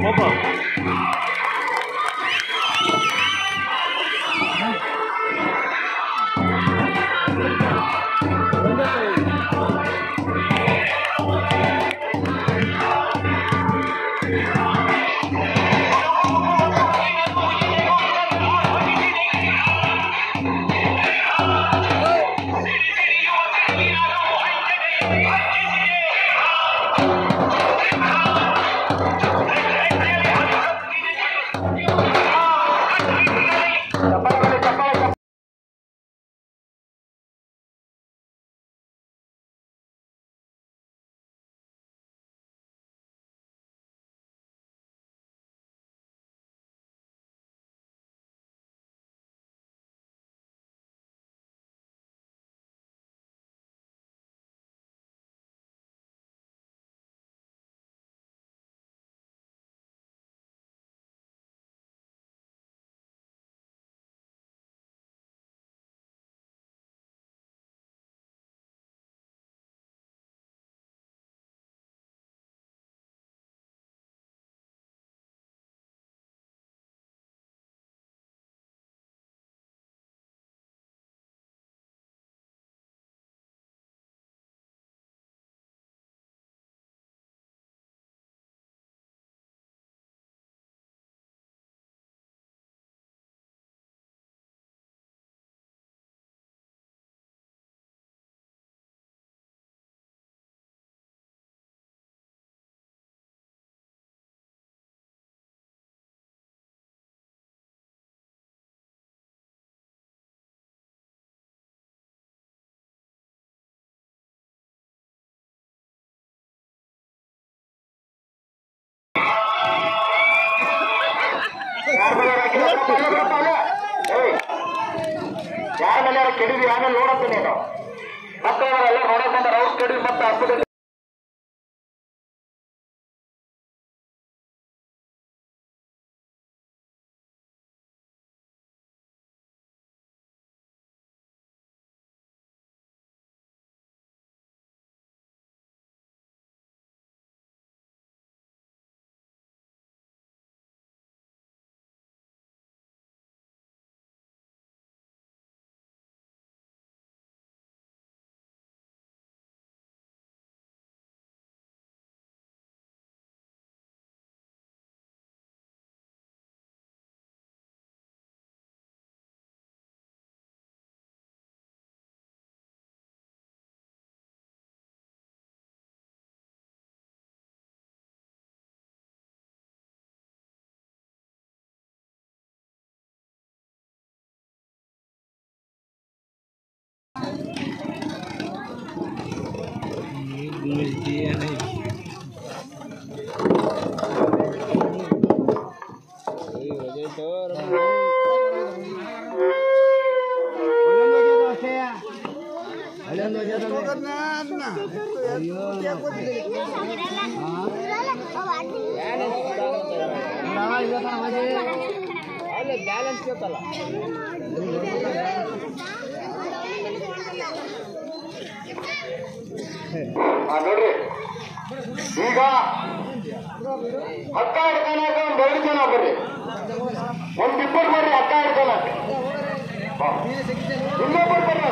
ಒಬ್ಬ ಯಾರ ಮೇಲೆ ಕೆಡಿವಿ ಆಮೇಲೆ ನೋಡತ್ತೆ ನೀನು ಮತ್ತೆ ಅವರೆಲ್ಲ ನೋಡಕ್ ಬಂದಾರ ಅವ್ರು ಕೆಡಿವಿ ಮತ್ತೆ ಹಾಸ್ಪಿಟಲ್ ಹಾ ನೋಡ್ರಿ ಈಗ ಹಕ್ಕ ಹಿಡ್ಕೊಳಕ ಒಂದ್ ಎರಡು ಜನ ಬರ್ರಿ ಒಂದ್ ಇಬ್ಬರು ಬರ್ರಿ ಹಕ್ಕ ಹಿಡ್ಕೊಳಕ ಹಾ. ಇನ್ನೊಬ್ಬರು ಬರ್ರಿ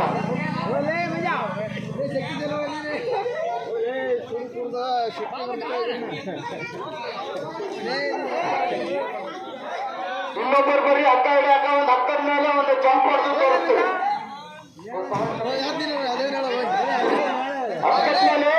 ಇನ್ನೊಬ್ಬರು ಬರ್ರಿ ಹಕ್ಕ ಹಿಡಿಯಾಕ ಒಂದ್ ಹಕ್ಕದ ಮೇಲೆ ಒಂದು ಜಂಪ್ ಹೊಡೆದು ತೋರಿಸ್ತೀವಿ ಹಕ್ಕದ ಮೇಲೆ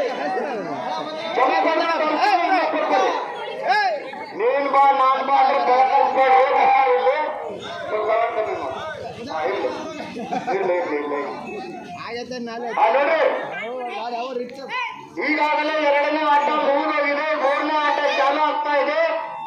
ಜಂಪ್ ಹೊಡೆದು ತೋರಿಸ್ತೀವಿ, ಇನ್ನೊಬ್ಬರು ಬರ್ರಿ. ನೀನ್ ಬಾ ನಾನ್ ಬಾ ಅಂದ್ರೆ ಬೆಳಕಲ್ಸ್ಬೇಡಿ ಇಲ್ಲಿ ಸ್ವಲ್ಪ ಕಮ್ಮಿ ಮಾಡು. ಹಾ, ಇರ್ಲಿ. ಇರ್ಲಿ ಇರ್ಲಿ ಇರ್ಲಿ ಹಾ, ನೋಡ್ರಿ ಈಗಾಗಲೇ ಎರಡನೇ ಆಟ ಮುಗಿದೋಗಿದೆ ಮೂರನೇ ಆಟ ಚಾಲು ಆಗ್ತಾ ಇದೆ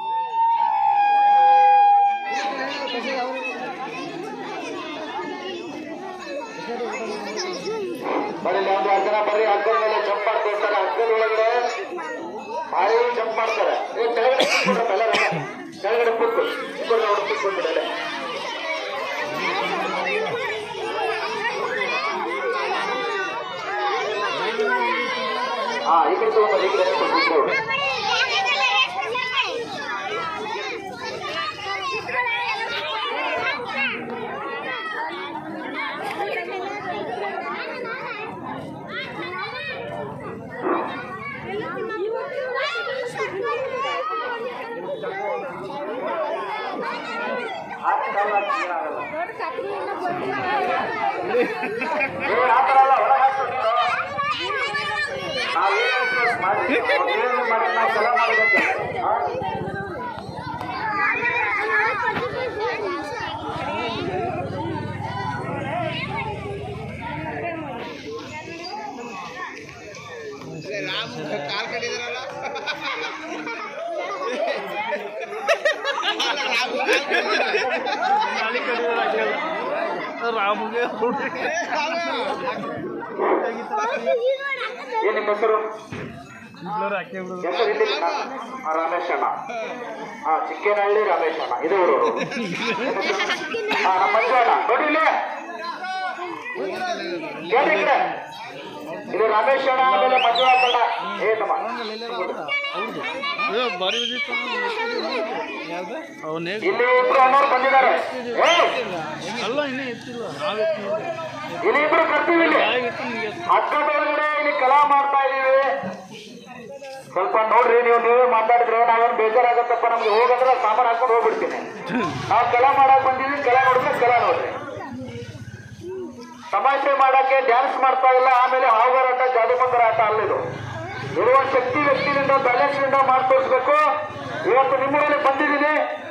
ಬರ್ರಿ ಒಂದು ಎರಡು ಜನ ಬರ್ರಿ ಹಗ್ಗದ ಮೇಲೆ ಜಂಪ್ ಮಾಡ್ಕೊಳ್ತಾರೆ ಹಗ್ಗದ ಒಳಗಡೆ ಭಾರಿ ಜಂಪ್ ಮಾಡ್ತಾರೆ ಏ, ಕೆಳಗಡೆ ಕೂತ್ಕೊಳ್ರಪ್ಪ ಎಲ್ಲರೂ. ಕೆಳಗಡೆ ಕೂತ್ಕೊ ಇಬ್ಬರು ಅವ್ರು ಕೂತ್ಕೊಂಡ್ಬಿಡಲೆ ಹಾ ಈ ಕಡೆ ತಗೊಂಡ್ಬರ್ರಿ ಈ ಕಡೆ ಕೂತ್ಕೊಳ್ಳಿ ಏನಾಗಲ್ಲ ಏ, ಆ ಥರ ಅಲ್ಲ ಹೊರಗೆ ಹಾಕ್ಸು ನೀನು. ನಾವೇನು ಮಾಡಿ ಏನು ಮಾಡಿ ನಾವು ಕೆಲ ಮಾಡಿದಂತೆ ಹಾ? ಕಾಲ್ ಕಟ್ಟಿದ್ರಲ್ಲ ರಾಮಗೆ ಏನ್ ನಿಮ್ಮ ಹೆಸರು ಹಾಕಿ ಹೆಸರು ಇಲ್ಲಿ ಆ, ರಮೇಶ್ ಅಣ್ಣ ಹಾ ಚಿಕ್ಕೇನಹಳ್ಳಿ ರಮೇಶ್ ಅಣ್ಣ ಇದು ಊರು ಹಾ ನಮ್ಮ ಮಂಜು ಅಣ್ಣ ನೋಡಿ ಇಲ್ಲಿ ಕೇಳಿ ಈ ಕಡೆ. ಇದು ರಮೇಶ್ ಅಣ್ಣ ಆಮೇಲೆ ಮಂಜು ಅಣ್ಣ ಏ ತಮ್ಮ ಬಾರಿ ಅವನೇ ಇಲ್ಲಿ ಇಬ್ರು ಅಣ್ಣವ್ರು ಬಂದಿದ್ದಾರೆ ಏ ಅಲ್ಲ ಇನ್ನೇ ಎತ್ತಿಲ್ಲ ನಾವ್ ಎತ್ತಿಲ್ಲ ಇಲ್ಲಿ ಇಬ್ರು ಕರ್ತೀವಿ ಇಲ್ಲಿ ಹೇಗಿತ್ತು ನಿಮಗೆ ಹಗ್ಗದೊಳಗಡೆ ಇಲ್ಲಿ ಕಲಾ ಮಾಡ್ತಾ ಇದೀವಿ ಸ್ವಲ್ಪ ನೋಡ್ರಿ ನೀವು ನೀವೇ ಮಾತಾಡಿದ್ರೆ ನಾವೇನು ಬೇಜಾರಾಗತ್ತಪ್ಪ ನಮ್ಗೆ ಹೋಗಂದ್ರೆ ಸಾಮಾನು ಹಾಕೊಂಡು ಹೋಗ್ಬಿಡ್ತೀನಿ ನಾವು ಕೆಲ ಮಾಡಕ್ ಬಂದಿದ್ವಿ ಕೆಲ ನೋಡಿದ್ರೆ ಕೆಲ ನೋಡ್ರಿ ತಮಾಷೆ ಮಾಡಕ್ಕೆ ಡ್ಯಾನ್ಸ್ ಮಾಡ್ತಾ ಇಲ್ಲ ಆಮೇಲೆ ಹಾವುಗಾರಾಟ ಜಾದುಬಂದರ ಆಟ ಅಲ್ಲಿದು ಇರುವ ಶಕ್ತಿ ವ್ಯಕ್ತಿನಿಂದ ಬ್ಯಾಲೆನ್ಸ್ ನಿಂದ ಮಾಡಿ ತೋರಿಸ್ಬೇಕು ಇವತ್ತು ನಿಮ್ಮೂರಲ್ಲಿ ಬಂದಿದ್ದೀನಿ